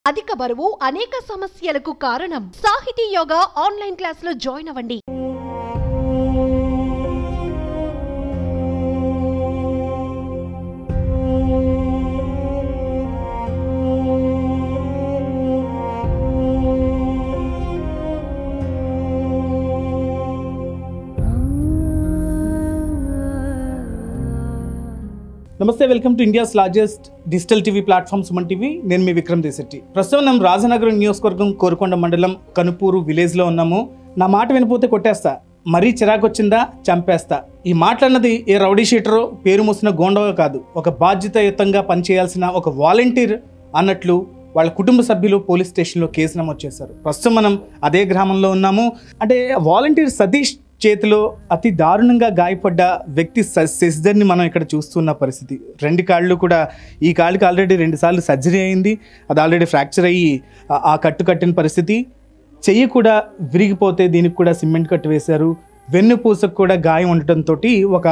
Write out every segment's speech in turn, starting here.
అధిక బరువు అనేక సమస్యలకు కారణం సాహితీ యోగా ఆన్లైన్ క్లాసులో జాయిన్ అవ్వండి నమస్తే welcome to India's largest digital TV platform Suman TV నేను మీ విక్రమ్ దేశెట్టి ప్రస్తుతం మనం రాజనగరం నియోజకవర్గం కోరుకొండ మండలం కనుపూరు విలేజ్లో ఉన్నాము నా మాట వినిపోతే కొట్టేస్తా మరీ చిరాకు వచ్చిందా చంపేస్తా ఈ మాటలన్నది ఏ రౌడీ షీటరో పేరు మూసిన గోండవ కాదు ఒక బాధ్యతాయుతంగా పనిచేయాల్సిన ఒక వాలంటీర్ అన్నట్లు వాళ్ళ కుటుంబ సభ్యులు పోలీస్ స్టేషన్లో కేసు నమోదు చేశారు ప్రస్తుతం మనం అదే గ్రామంలో ఉన్నాము అంటే వాలంటీర్ సతీష్ చేతిలో అతి దారుణంగా గాయపడ్డ వ్యక్తి స- శశిధర్ని మనం ఇక్కడ చూస్తున్న పరిస్థితి రెండు కాళ్ళు కూడా ఈ కాళ్ళకి ఆల్రెడీ రెండు సార్లు సర్జరీ అయింది అది ఆల్రెడీ ఫ్రాక్చర్ అయ్యి ఆ- ఆ కట్టు కట్టిన పరిస్థితి చెయ్యి కూడా విరిగిపోతే దీనికి కూడా సిమెంట్ కట్టు వేశారు వెన్నుపూసకు కూడా గాయం ఉండటంతో ఒక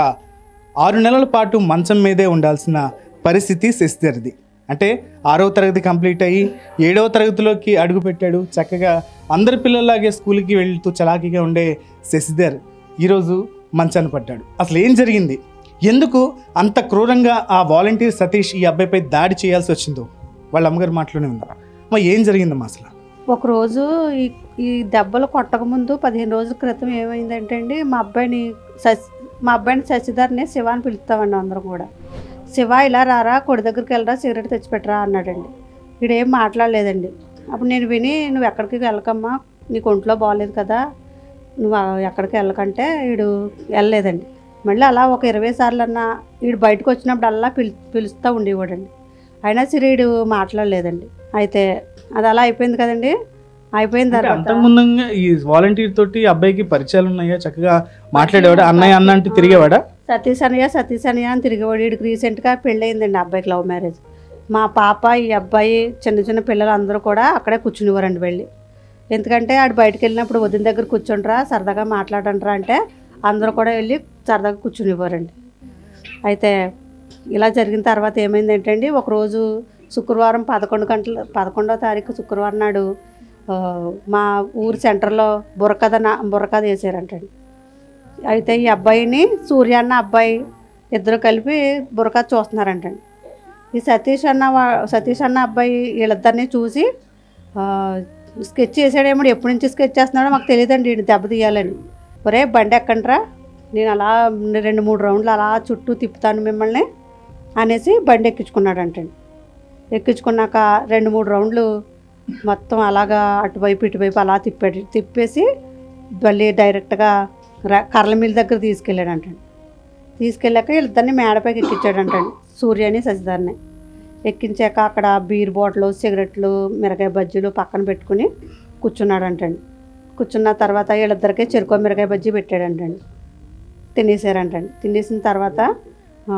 ఆరు నెలల పాటు మంచం మీదే ఉండాల్సిన పరిస్థితి శశిధర్ది అంటే ఆరవ తరగతి కంప్లీట్ అయ్యి ఏడవ తరగతిలోకి అడుగుపెట్టాడు చక్కగా అందరి పిల్లల్లాగే స్కూల్కి వెళ్తూ చలాకీగా ఉండే శశిధర్ ఈరోజు మంచాన పడ్డాడు అసలు ఏం జరిగింది ఎందుకు అంత క్రూరంగా ఆ వాలంటీర్ సతీష్ ఈ అబ్బాయిపై దాడి చేయాల్సి వచ్చిందో వాళ్ళ అమ్మగారు మాటలోనే ఉందా అమ్మ ఏం జరిగిందమ్మా అసలు ఒకరోజు ఈ ఈ దెబ్బలు కొట్టకముందు పదిహేను రోజుల క్రితం ఏమైందంటే అండి మా అబ్బాయిని శశి మా అబ్బాయిని శశిధర్ని శివ అని పిలుస్తామండి అందరం కూడా శివ ఇలా రారా కొడి దగ్గరికి వెళ్ళరా సిగరెట్ తెచ్చిపెట్టరా అన్నాడండి వీడేం మాట్లాడలేదండి అప్పుడు నేను విని నువ్వు ఎక్కడికి వెళ్ళకమ్మా నీకు ఒంట్లో బాగాలేదు కదా నువ్వు ఆ ఎక్కడికి వెళ్ళకంటే వీడు వెళ్ళలేదండి మళ్ళీ అలా ఒక ఇరవై సార్లు అన్నా వీడు బయటకు వచ్చినప్పుడు అలా పిలు పిలుస్తూ ఉండేవాడండి అయినా సరే వీడు మాట్లాడలేదండి అయితే అది అలా అయిపోయింది కదండి అయిపోయిన అంటే తర్వాత అంతకుముందు ఈ వాలంటీర్ తోటి అబ్బాయికి పరిచయాలు ఉన్నాయా చక్కగా మాట్లాడేవాడా అన్నయ్య అన్న అంటే తిరిగేవాడా సతీష్ అనయ్య సతీష్ అనయ్య అని తిరిగేవాడు వీడికి రీసెంట్గా పెళ్ళయిందండి అబ్బాయికి లవ్ మ్యారేజ్ మా పాప ఈ అబ్బాయి చిన్న చిన్న పిల్లలు అందరూ కూడా అక్కడే కూర్చునేవారండి వెళ్ళి ఎందుకంటే ఆడు బయటకు వెళ్ళినప్పుడు వదిన దగ్గర కూర్చుంటారా సరదాగా మాట్లాడంటారా అంటే అందరూ కూడా వెళ్ళి సరదాగా కూర్చునేవారండి అయితే ఇలా జరిగిన తర్వాత ఏమైంది ఏంటండి ఒకరోజు శుక్రవారం పదకొండు గంటల పదకొండవ తారీఖు శుక్రవారం నాడు ఆ, మా ఊరు సెంటర్లో బుర్రకథ నా బుర్రకథ వేసారంటండి అయితే ఈ అబ్బాయిని సూర్య అన్న అబ్బాయి ఇద్దరు కలిపి బుర్రకథ చూస్తున్నారంటండి ఈ సతీష్ అన్న వా- సతీష్ అన్న అబ్బాయి వీళ్ళిద్దరిని చూసి ఆ, స్కెచ్ చేసాడేమో ఎప్పటి నుంచి స్కెచ్ చేస్తున్నాడో మాకు తెలియదండి వీడిని దెబ్బ తీయాలని ఒరే బండి ఎక్కండ్రా నేను అలా రెండు మూడు రౌండ్లు అలా చుట్టూ తిప్పుతాను మిమ్మల్ని అనేసి బండి ఎక్కించుకున్నాడంటండి ఎక్కించుకున్నాక రెండు మూడు రౌండ్లు మొత్తం అలాగా అటువైపు ఇటువైపు అలా తిప్పాడు తిప్పేసి మళ్ళీ డైరెక్ట్గా ర- కర్రల మిల్ దగ్గర తీసుకెళ్ళాడంటండి తీసుకెళ్ళాక వీళ్ళిద్దరిని మేడపైకి ఎక్కించాడంటండి సూర్యని శశిధర్ని ఎక్కించాక అక్కడ బీర్ బాటిల్ సిగరెట్లు మిరకాయ బజ్జీలు పక్కన పెట్టుకుని కూర్చున్నాడంటండి కూర్చున్న తర్వాత వీళ్ళిద్దరికే చెరుకో మిరకాయ బజ్జీ పెట్టాడంటండి తినేసారంటండి తినేసిన తర్వాత "ఆ,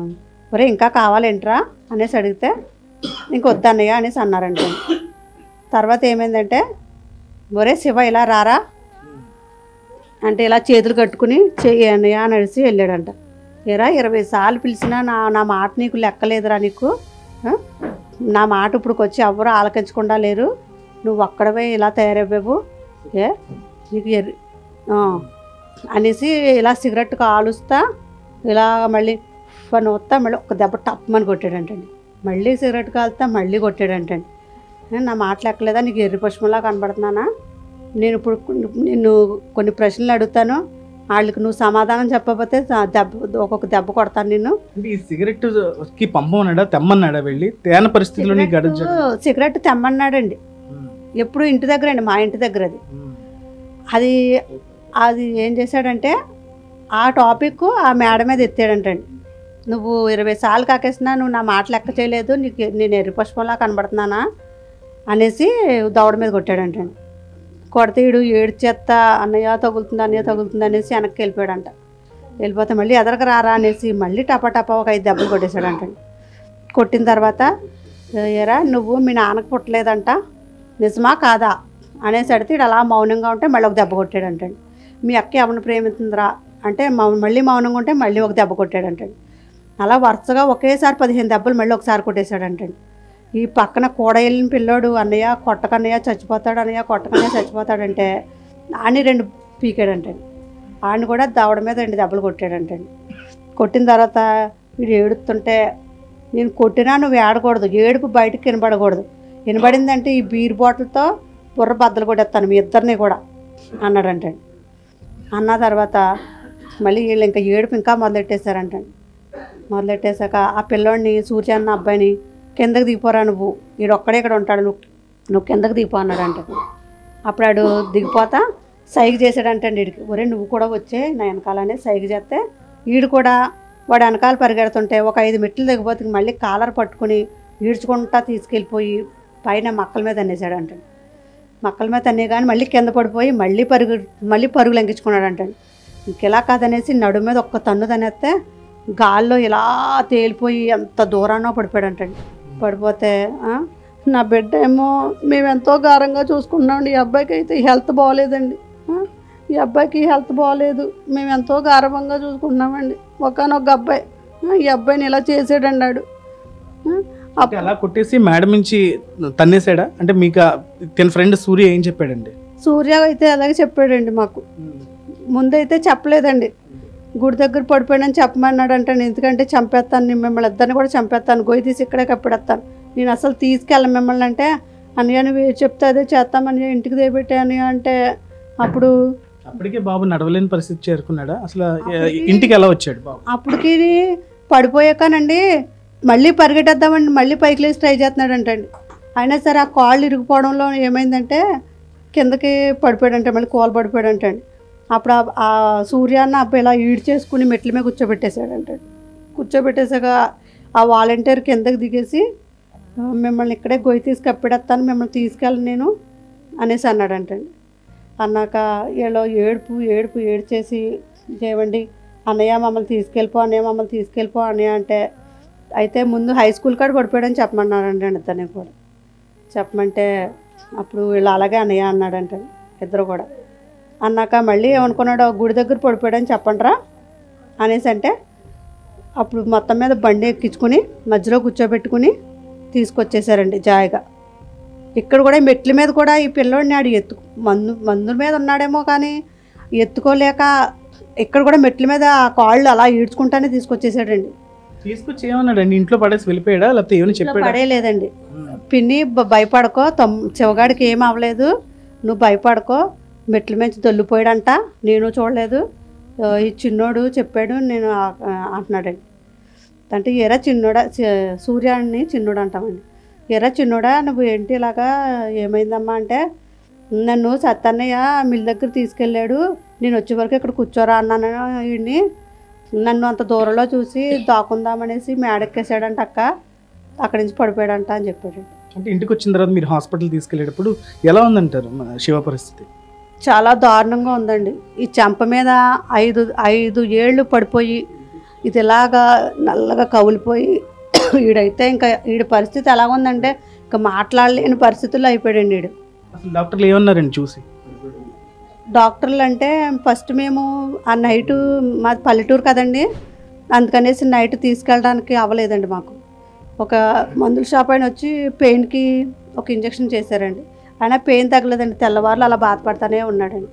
ఒరే ఇంకా కావాలేంట్రా అనేసి అడిగితే ఇంక వద్దన్నయ్య అనేసి అన్నారంటండి తర్వాత ఏమైందంటే ఒరే శివ ఇలా రారా అంటే ఇలా చేతులు కట్టుకుని చెయ్యి అన్నయ్య అని అడిసి వెళ్ళాడంట ఏరా ఇరవై సార్లు పిలిచినా నా నా మాట నీకు లెక్కలేదురా నీకు ఆ? నా మాట ఇప్పుడు వచ్చి ఎవరు ఆలకించకుండా లేరు నువ్వు ఒక్కడవే ఇలా తయారైపోయావు ఏ నీకు ఎర్రి ఆ. అనేసి ఇలా సిగరెట్ కాలుస్తా ఇలా మళ్ళీ పని వస్తా మళ్ళీ ఒక దెబ్బ టప్మని కొట్టాడంటండి మళ్ళీ సిగరెట్ కాలుస్తా మళ్ళీ కొట్టాడంటండి ఏ, నా మాట లెక్కలేదా నీకు ఎర్రి పుష్పంలా కనబడుతున్నానా నేను ఇప్పుడు నిన్ను కొన్ని ప్రశ్నలు అడుగుతాను వాళ్ళకి నువ్వు సమాధానం చెప్పకపోతే స- దెబ్బ ఒక్కొక్క దెబ్బ కొడతాను నిన్ను అంటే ఈ సిగరెట్ కి పంపమన్నాడా తెమ్మన్నాడా వెళ్ళి తేన పరిస్థితిలో నీకు గడచ సిగరెట్ సిగరెట్ తెమ్మన్నాడండి ఎప్పుడు ఇంటి దగ్గర అండి మా ఇంటి దగ్గర అది అది అది ఏం చేశాడంటే ఆ టాపిక్ ఆ మేడ మీద ఎత్తాడంటండి నువ్వు ఇరవై సార్లు కాకేసినా నువ్వు నా మాట లెక్క చేయలేదు నీకు నేను ఎర్రి పుష్పంలా కనబడుతున్నానా అనేసి దవడ మీద కొట్టాడంటండి కొడితే వీడు ఏడ్చేత్తా అన్నయ్య తగులుతుంది అన్నయ్య తగులుతుంది అనేసి వెనక్కి వెళ్ళిపోయాడంట వెళ్ళిపోతే మళ్ళీ ఎదరకు రారా అనేసి మళ్ళీ టపా టపా ఒక ఐదు దెబ్బలు కొట్టేశాడంటండి కొట్టిన తర్వాత ఎరా నువ్వు మీ నాన్నకు పుట్టలేదంట నిజమా కాదా అనేసి అడిగితే వీడు అలా మౌనంగా ఉంటే మళ్ళీ ఒక దెబ్బ కొట్టాడంటండి మీ అక్క ఎవరిని ప్రేమిస్తుందిరా అంటే మౌ- మళ్ళీ మౌనంగా ఉంటే మళ్ళీ ఒక దెబ్బ కొట్టాడంటండి అలా వరుసగా ఒకేసారి పదిహేను దెబ్బలు మళ్ళీ ఒకసారి కొట్టేశాడంటండి ఈ పక్కన కూడా వెళ్ళిన పిల్లోడు అన్నయ్య కొట్టకన్నయ్య చచ్చిపోతాడు అన్నయ్య కొట్టకన్నయ్య చచ్చిపోతాడంటే ఆని రెండు పీకాడంటండి ఆడిని కూడా దవడ మీద రెండు దెబ్బలు కొట్టాడంటండి కొట్టిన తర్వాత వీడు ఏడుస్తుంటే నేను కొట్టినా నువ్వు ఏడకూడదు ఏడుపు బయటకు వినబడకూడదు వినబడిందంటే ఈ బీర్ బాటిల్తో బుర్ర బద్దలు కొట్టేస్తాను మీ ఇద్దరిని కూడా అన్నాడంటండి అన్న తర్వాత మళ్ళీ వీళ్ళు ఇంకా ఏడుపు ఇంకా మొదలెట్టేశారంటండి మొదలెట్టేశాక ఆ పిల్లోడిని సూర్య అన్న అబ్బాయిని కిందకి దిగిపోరా నువ్వు వీడు ఒక్కడే ఇక్కడ ఉంటాడు నువ్వు నువ్వు కిందకి దిగిపో అన్నాడంట అప్పుడు ఆడు దిగిపోతా సైగ చేశాడంటండి వీడికి ఒరే నువ్వు కూడా వచ్చే నా వెనకాలనే సైగ చేస్తే వీడు కూడా వాడు వెనకాల పరిగెడుతుంటే ఒక ఐదు మెట్లు దిగిపోతే మళ్ళీ కాలర్ పట్టుకుని ఈడ్చుకుంటా తీసుకెళ్ళిపోయి పైన మక్కల మీద అనేసాడంటండి మక్కల మీద అనే కానీ మళ్ళీ కింద పడిపోయి మళ్ళీ పరుగు మళ్ళీ పరుగులు ఎంకించుకున్నాడు అంటండి ఇంకెలా కాదనేసి నడు మీద ఒక్క తన్ను తనేస్తే గాల్లో ఇలా తేలిపోయి ఎంత దూరానో పడిపోయాడు అంటండి పడిపోతే "ఆ, నా బిడ్డ ఏమో మేము ఎంతో గారంగా చూసుకున్నామండి ఈ అబ్బాయికి అయితే హెల్త్ బాగోలేదండి ఆ, ఈ అబ్బాయికి హెల్త్ బాగోలేదు మేము ఎంతో గారవంగా చూసుకున్నామండి ఒకనొక అబ్బాయి "ఆ, ఈ అబ్బాయిని ఇలా చేసాడండి ఆడు ఆ, అంటే అలా కొట్టేసి మేడం నుంచి తన్నేసాడా అంటే మీకు ఆ- తన ఫ్రెండ్ సూర్య ఏం చెప్పాడండి సూర్య అయితే అలాగే చెప్పాడండి మాకు ముందైతే చెప్పలేదండి గుడి దగ్గర పడిపోయాడని చెప్పమన్నాడు అంటే ఎందుకంటే చంపేస్తాను నేను మిమ్మల్ని ఇద్దరిని కూడా చంపేస్తాను గొయ్యి తీసి ఇక్కడే కప్పెడతాను నేను అసలు తీసుకెళ్ళను మిమ్మల్ని అంటే అన్నయ్య నువ్వు ఏది చెప్తే అదే చేస్తామని ఇంటికి దేపెట్టే అన్నయ్య అంటే అప్పుడు అప్పటికే బాబు నడవలేని పరిస్థితి చేరుకున్నాడా అసలు ఏ- ఇంటికి ఎలా వచ్చాడు బాబు అప్పటికి పడిపోయాకనండి మళ్ళీ పరిగెట్టేద్దామండి మళ్ళీ పైకి లేచి ట్రై చేస్తున్నాడు అంటండి అయినా సరే ఆ కాళ్ళు ఇరిగిపోవడంలో ఏమైందంటే కిందకి పడిపోయాడంటే మళ్ళీ కోలు పడిపోయాడంటండి అప్పుడు ఆ- ఆ సూర్య అన్న అబ్బాయి ఇలా ఈడ్ చేసుకుని మెట్ల మీద కూర్చోబెట్టేశాడంటండి కూర్చోబెట్టేసాక ఆ వాలంటీర్ కిందకి దిగేసి "ఆ, మిమ్మల్ని ఇక్కడే గొయ్యి తీసి కప్పెడతాను మిమ్మల్ని తీసుకెళ్ళను నేను అనేసి అన్నాడంటండి అన్నాక వీళ్ళు ఏడుపు ఏడుపు ఏడ్చేసి చేయండి అన్నయ్య మమ్మల్ని తీసుకెళ్ళిపో అన్నయ్య మమ్మల్ని తీసుకెళ్ళిపో అన్నయ్య అంటే అయితే ముందు హై స్కూల్ కాడ పడిపోయాడని చెప్పమన్నాడండి అండి ఇతన్ని కూడా చెప్పమంటే అప్పుడు వీళ్ళు అలాగే అన్నయ్య అన్నాడంట ఇద్దరు కూడా అన్నాక మళ్ళీ ఏమనుకున్నాడు గుడి దగ్గర పడిపోయాడని చెప్పండిరా అనేసి అంటే అప్పుడు మొత్తం మీద బండి ఎక్కించుకుని మధ్యలో కూర్చోబెట్టుకుని తీసుకొచ్చేసారండి జాయిగా ఇక్కడ కూడా ఈ మెట్ల మీద కూడా ఈ పిల్లోడిని ఆడు ఎత్తు మందు మందు మీద ఉన్నాడేమో కానీ ఎత్తుకోలేక ఇక్కడ కూడా మెట్ల మీద ఆ కాళ్ళు అలా ఈడ్చుకుంటానే తీసుకొచ్చేసాడండి తీసుకొచ్చి ఏమన్నాడండి ఇంట్లో పడేసి వెళ్ళిపోయాడా లేకపోతే ఏమైనా ఇట్లా చెప్పాడా పడేయలేదండి పిన్ని బ- భయపడకో తమ్ శివగాడికి ఏం అవ్వలేదు నువ్వు భయపడకో మెట్ల మీద దొల్లిపోయాడంట నేను చూడలేదు ఆ, ఈ చిన్నోడు చెప్పాడు నేను ఆ- ఆ అంటున్నాడండి అంటే ఎరా చిన్నోడా చి- సూర్యాన్ని చిన్నోడు అంటామండి ఎరా చిన్నోడా నువ్వు ఏంటి ఇలాగా ఏమైందమ్మా అంటే నన్ను సత్తన్నయ్య మిల్ దగ్గర తీసుకెళ్ళాడు నేను వచ్చే వరకు ఇక్కడ కూర్చోరా అన్నాను వీడిని నన్ను అంత దూరంలో చూసి దాక్కుందామనేసి మేడెక్కేసాడంట అక్క అక్కడి నుంచి పడిపోయాడంట అని చెప్పాడు అంటే ఇంటికి వచ్చిన తర్వాత మీరు హాస్పిటల్ తీసుకెళ్ళేటప్పుడు ఎలా ఉందంటారు మన శివ పరిస్థితి చాలా దారుణంగా ఉందండి ఈ చెంప మీద ఐదు ఐదు ఏళ్ళు పడిపోయి ఇది ఇలాగా నల్లగా కవులిపోయి ఈడైతే ఇంకా ఈడి పరిస్థితి ఎలా ఉందంటే ఇంకా మాట్లాడలేని పరిస్థితుల్లో అయిపోయాడండి ఈడు అసలు డాక్టర్లు ఏమన్నారండి చూసి డాక్టర్లు అంటే ఫస్ట్ మేము ఆ నైటు మాది పల్లెటూరు కదండి అందుకనేసి నైట్ తీసుకెళ్ళడానికి అవ్వలేదండి మాకు ఒక మందుల షాప్ ఆయన వచ్చి పెయిన్కి ఒక ఇంజక్షన్ చేశారండి అయినా పెయిన్ తగ్గలేదండి తెల్లవారులు అలా బాధపడతానే ఉన్నాడండి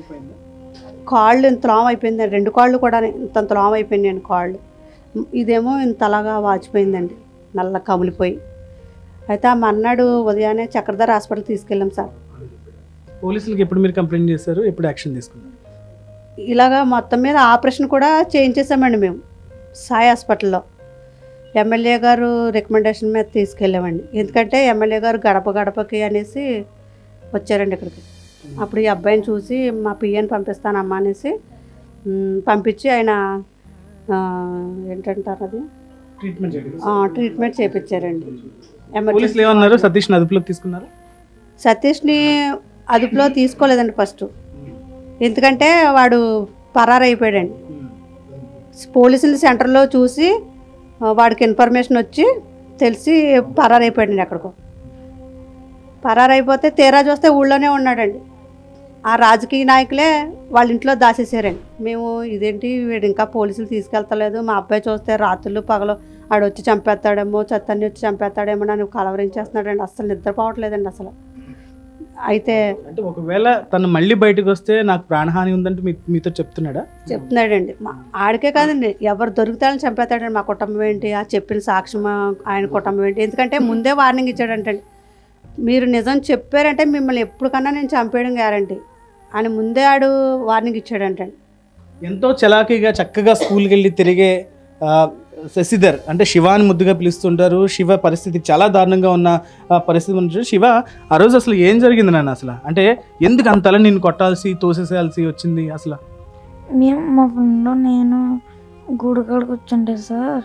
కాళ్ళు ఇంత లామ్ అయిపోయిందండి రెండు కాళ్ళు కూడా ఇంత లామ్ అయిపోయినాయండి కాళ్ళు ఇదేమో ఇంత అలాగా వాచిపోయిందండి నల్ల కమిలిపోయి అయితే ఆ మన్నాడు ఉదయాన్నే చక్రధర హాస్పిటల్ తీసుకెళ్ళాం సార్ పోలీసులకి ఎప్పుడు మీరు కంప్లైంట్ చేశారు ఎప్పుడు యాక్షన్ తీసుకున్నారు ఇలాగా మొత్తం మీద ఆపరేషన్ కూడా చేయించేసామండి మేము సాయి హాస్పిటల్లో ఎమ్మెల్యే గారు రికమెండేషన్ మీద తీసుకెళ్ళామండి ఎందుకంటే ఎమ్మెల్యే గారు గడప గడపకి అనేసి వచ్చారండి ఇక్కడికి అప్పుడు ఈ అబ్బాయిని చూసి మా పిఎని పంపిస్తానమ్మా అనేసి మ్, పంపించి ఆయన ఆ, ఏంటంటారు అది ట్రీట్మెంట్ ఆ, ట్రీట్మెంట్ చేయించారండి పోలీసులు ఎమర్జెన్సీ ఏమన్నారు సతీష్ అదుపులోకి తీసుకున్నారు సతీష్ని అదుపులో తీసుకోలేదండి ఫస్ట్ ఎందుకంటే వాడు పరారైపోయాడండి పోలీసులు సెంటర్లో చూసి ఆ, వాడికి ఇన్ఫర్మేషన్ వచ్చి తెలిసి పరారైపోయాడండి ఎక్కడికో పరారైపోతే తీరా చూస్తే ఊళ్ళోనే ఉన్నాడండి ఆ రాజకీయ నాయకులే వాళ్ళ ఇంట్లో దాచేసారండి మేము ఇదేంటి వీడు ఇంకా పోలీసులు తీసుకెళ్తలేదు మా అబ్బాయి చూస్తే రాత్రులు పగలు ఆడు వచ్చి చంపేస్తాడేమో చెత్తన్ని వచ్చి చంపేస్తాడేమో అని కలవరించేస్తున్నాడండి అసలు నిద్రపోవట్లేదండి అసలు అయితే అంటే ఒకవేళ తను మళ్ళీ బయటకు వస్తే నాకు ప్రాణహాని ఉందంటే మీ మీతో చెప్తున్నాడా చెప్తున్నాడండి మా ఆడికే కాదండి ఎవరు దొరుకుతారని చంపేస్తాడండి మా కుటుంబం ఏంటి ఆ చెప్పిన సాక్ష్యం ఆయన కుటుంబం ఏంటి ఎందుకంటే ముందే వార్నింగ్ ఇచ్చాడంటండి మీరు నిజం చెప్పారంటే మిమ్మల్ని ఎప్పటికన్నా నేను చంపేయడం గ్యారంటీ అని ముందే ఆడు వార్నింగ్ ఇచ్చాడంటండి ఎంతో చలాకీగా చక్కగా స్కూల్కి వెళ్ళి తిరిగే ఆ, శశిధర్ అంటే శివాని ముద్దుగా పిలుస్తుంటారు శివ పరిస్థితి చాలా దారుణంగా ఉన్న ఆ, పరిస్థితి నుంచి శివ ఆ రోజు అసలు ఏం జరిగింది నాన్న అసలు అంటే ఎందుకు అంతలా నిన్ను కొట్టాల్సి తోసేసేయాల్సి వచ్చింది అసలు మేము మా ఫ్రెండ్ నేను గుడి కాడ కూర్చుంటే సార్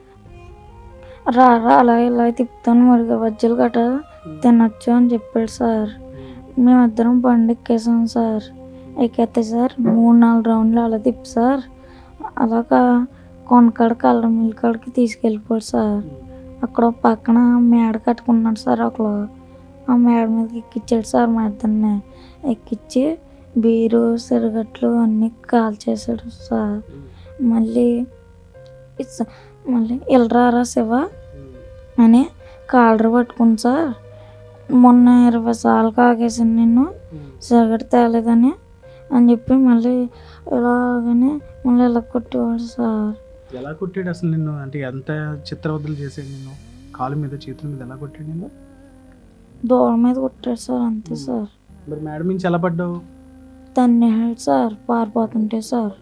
రా రా అలా ఇలా తిప్పుతాను మరి వజ్జలు గట్ట తినొచ్చు అని చెప్పాడు సార్ మేమిద్దరం బండి ఎక్కేసాం సార్ ఎక్కేస్తే సార్ మూడు నాలుగు రౌండ్లు అలా తిప్పి సార్ అలాగా కొనకాడ కళ్ళ మిల్ కాడికి తీసుకెళ్ళిపోయాడు సార్ అక్కడ ఒక పక్కన మేడ కట్టుకున్నాడు సార్ ఒకరు ఆ మేడ మీదకి ఎక్కిచ్చాడు సార్ మా ఇద్దరిని ఎక్కిచ్చి బీరు సిరగట్లు అన్నీ కాల్చేసాడు సార్ మళ్ళీ ఇట్స్ మళ్ళీ ఇల్రారా శివ అని కాలర్ పట్టుకుని సార్ మొన్న ఇరవై సార్లు కాగేసాను నిన్ను సిగరెట్ తేలేదని అని చెప్పి మళ్ళీ ఇలాగని మళ్ళీ ఇలా కొట్టేవాడు సార్ ఎలా కొట్టాడు అసలు నిన్ను అంటే ఎంత చిత్రవద్దలు చేసాడు నిన్ను కాలు మీద చేతుల మీద ఎలా కొట్టాడు నిన్ను దూరం మీద కొట్టాడు సార్ అంతే సార్ మరి మేడం నుంచి ఎలా పడ్డావు తన్నేహాడు సార్ పారిపోతుంటే సార్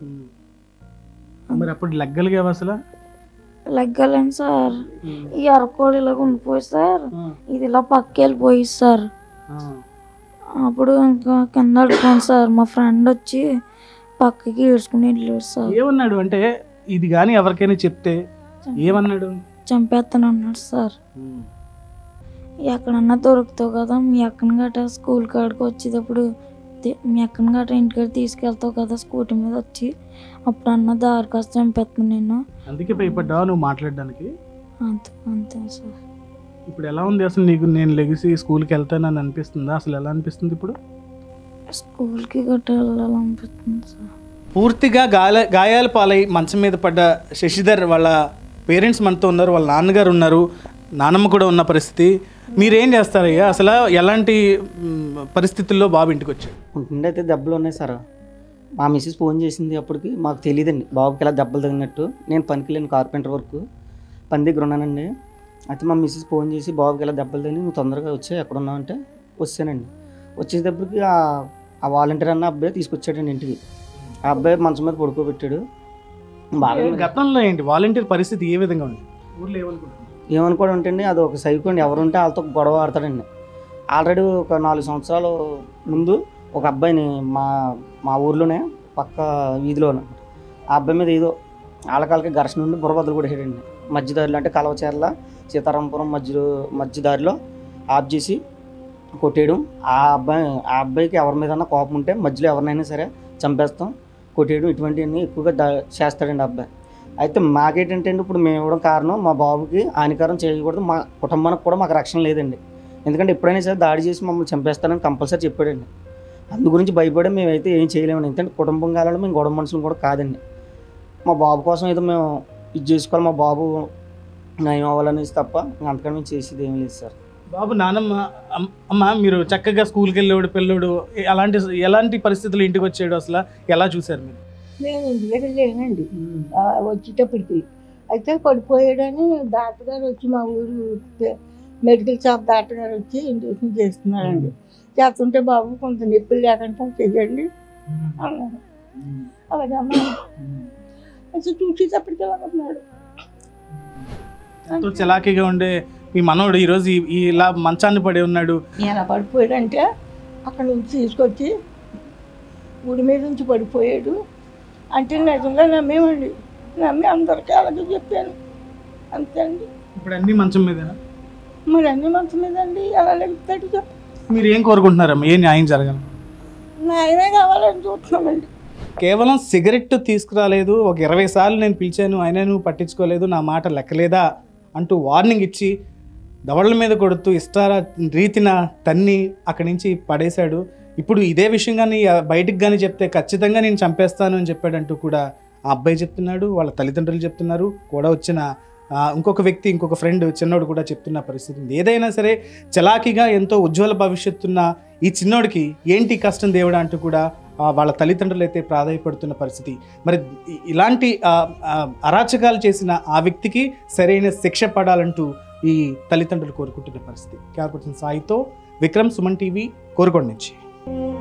మరి అప్పుడు లెగ్గలిగావు అసలు లెగ్గాలండి సార్ ఈ అరకోడు ఇలా ఉండిపోయి సార్ ఇది ఇలా పక్క వెళ్ళిపోయి సార్ అప్పుడు ఇంకా కింద అడుగుతాను సార్ మా ఫ్రెండ్ వచ్చి పక్కకి ఈడ్చుకుని వెళ్ళాడు సార్ ఏమన్నాడు అంటే ఇది కానీ ఎవరికైనా చెప్తే ఏమన్నాడు చంపేస్తాను అన్నాడు సార్ ఎక్కడన్నా దొరుకుతావు కదా మీ అక్కని గట్ట స్కూల్ కాడికి వచ్చేటప్పుడు తి- మీ అక్కని గట్ట ఇంటికాడ తీసుకెళ్తావు కదా స్కూటీ మీద వచ్చి అప్పుడు అన్న దారి కాస్త చంపేస్తాను నేను అందుకే భయపడ్డావా నువ్వు మాట్లాడడానికి అంతే అంతే సార్ ఇప్పుడు ఎలా ఉంది అసలు నీకు నేను లెగిసి స్కూల్కి వెళ్తానని అనిపిస్తుందా అసలు ఎలా అనిపిస్తుంది ఇప్పుడు స్కూల్కి గట్ట వెళ్ళాలనిపిస్తుంది సార్ పూర్తిగా గాయ గాయాల పాలై మంచం మీద పడ్డ శశిధర్ వాళ్ళ పేరెంట్స్ మనతో ఉన్నారు వాళ్ళ నాన్నగారు ఉన్నారు నానమ్మ కూడా ఉన్న పరిస్థితి మీరేం చేస్తారయ్యా అసలు ఎలాంటి మ్, పరిస్థితుల్లో బాబు ఇంటికి వచ్చాడు ఉంటుండే అయితే దెబ్బలు ఉన్నాయి సార్ మా మిస్సెస్ ఫోన్ చేసింది అప్పటికి మాకు తెలియదండి బాబుకి ఇలా దెబ్బలు తగినట్టు నేను పనికి లేని కార్పెంటర్ వర్క్ పని దగ్గర ఉన్నానండి అయితే మా మిస్సెస్ ఫోన్ చేసి బాబుకి ఇలా దెబ్బలు తగిలి నువ్వు తొందరగా వచ్చే ఎక్కడ ఉన్నావు అంటే వచ్చానండి వచ్చేటప్పటికి ఆ ఆ వాలంటీర్ అన్న అబ్బాయి తీసుకొచ్చాడండి ఇంటికి ఆ అబ్బాయి మంచం మీద పడుకోబెట్టాడు బాగా గతంలో ఏంటి వాలంటీర్ పరిస్థితి ఏ విధంగా ఉంది ఊర్లో ఏమనుకుంటున్నారు ఏమనుకోవడం అంటే అది ఒక సైకో అండి ఎవరుంటే వాళ్ళతో గొడవ ఆడతాడండి ఆల్రెడీ ఒక నాలుగు సంవత్సరాల ముందు ఒక అబ్బాయిని మా మా ఊర్లోనే పక్క వీధిలోనే ఆ అబ్బాయి మీద ఏదో ఆలకాలకి ఘర్షణ ఉండి బుర్రబద్దలు కూడా వేసాడండి మధ్యదారిలో అంటే కలవచేర్ల సీతారాంపురం మధ్యలో మధ్యదారిలో ఆఫ్ చేసి కొట్టేయడం ఆ అబ్బాయి ఆ అబ్బాయికి ఎవరి మీద కోపం ఉంటే మధ్యలో ఎవరినైనా సరే చంపేస్తాం కొట్టేయడం ఇటువంటివన్నీ ఎక్కువగా దా చేస్తాడండి ఆ అబ్బాయి అయితే మాకేంటంటే అండి ఇప్పుడు మేము ఇవ్వడం కారణం మా బాబుకి హానికరం చేయకూడదు మా కుటుంబానికి కూడా మాకు రక్షణ లేదండి ఎందుకంటే ఎప్పుడైనా సరే దాడి చేసి మమ్మల్ని చంపేస్తానని కంపల్సరీ చెప్పాడండి అందు గురించి భయపడి మేమైతే ఏం చేయలేమండి ఎందుకంటే కుటుంబం కాలంలో మేము గొడవ మనుషులు కూడా కాదండి మా బాబు కోసం అయితే మేము ఇది చేసుకోవాలి మా బాబు నయం అవ్వాలనేసి తప్ప ఇంకా అంతకన్నా మేము చేసేది ఏమీ లేదు సార్ బాబు నానమ్మ అమ్- అమ్మ మీరు చక్కగా స్కూల్కి వెళ్ళాడు పిల్లోడు ఎ- అలాంటి ఎలాంటి పరిస్థితులు ఇంటికి వచ్చాడు అసలు ఎలా చూశారు మీరు నేను ఇంటి దగ్గర లేనండి ఆ, వచ్చేటప్పటికి అయితే పడిపోయాడని డాక్టర్ గారు వచ్చి మా ఊరు పె- మెడికల్ షాప్ డాక్టర్ గారు వచ్చి ఇంజక్షన్ చేస్తున్నారండి చేస్తుంటే బాబు కొంత నొప్పులు లేకుండా చెయ్యండి అన్నారు అలాగే అమ్మ అసలు చూసేటప్పటికి ఎలా ఉన్నాడు ఎంతో చలాకీగా ఉండే మీ మనోడు ఈరోజు ఈ- ఈ ఇలా మంచాన్ని పడి ఉన్నాడు ఎలా పడిపోయాడంటే అక్కడ నుంచి తీసుకొచ్చి గుడి మీద నుంచి పడిపోయాడు అంటే నిజంగా నమ్మేమండి నమ్మి అందరికీ అలాగే చెప్పాను అంతే అండి ఇప్పుడు అన్ని మంచం మీద మరి అన్ని మంచం మీద అండి ఎలా లెగుతాడు చెప్పు మీరు ఏం కోరుకుంటున్నారమ్మా ఏ న్యాయం జరగాలి నాయనే కావాలని చూస్తున్నామండి కేవలం సిగరెట్ తీసుకురాలేదు ఒక ఇరవై సార్లు నేను పిలిచాను అయినా నువ్వు పట్టించుకోలేదు నా మాట లెక్కలేదా అంటూ వార్నింగ్ ఇచ్చి దవడల మీద కొడుతూ ఇష్టార రీతిన తన్ని అక్కడి నుంచి పడేశాడు ఇప్పుడు ఇదే విషయం కానీ ఆ, బయటికి కానీ చెప్తే ఖచ్చితంగా నేను చంపేస్తాను అని చెప్పాడంటూ కూడా ఆ అబ్బాయి చెప్తున్నాడు వాళ్ళ తల్లిదండ్రులు చెప్తున్నారు కూడా వచ్చిన ఆ, ఇంకొక వ్యక్తి ఇంకొక ఫ్రెండ్ చిన్నోడు కూడా చెప్తున్న పరిస్థితి ఉంది ఏదైనా సరే చలాకీగా ఎంతో ఉజ్వల భవిష్యత్తున్న ఈ చిన్నోడికి ఏంటి కష్టం దేవుడా అంటూ కూడా ఆ, వాళ్ళ తల్లిదండ్రులు అయితే ప్రాధాయపడుతున్న పరిస్థితి మరి ఇ- ఇలాంటి ఆ, ఆ, అరాచకాలు చేసిన ఆ వ్యక్తికి సరైన శిక్ష పడాలంటూ ఈ తల్లిదండ్రులు కోరుకుంటున్న పరిస్థితి క్యాపర్సన్ సాయితో విక్రమ్ సుమన్ టీవీ కోరుకోండి నుంచి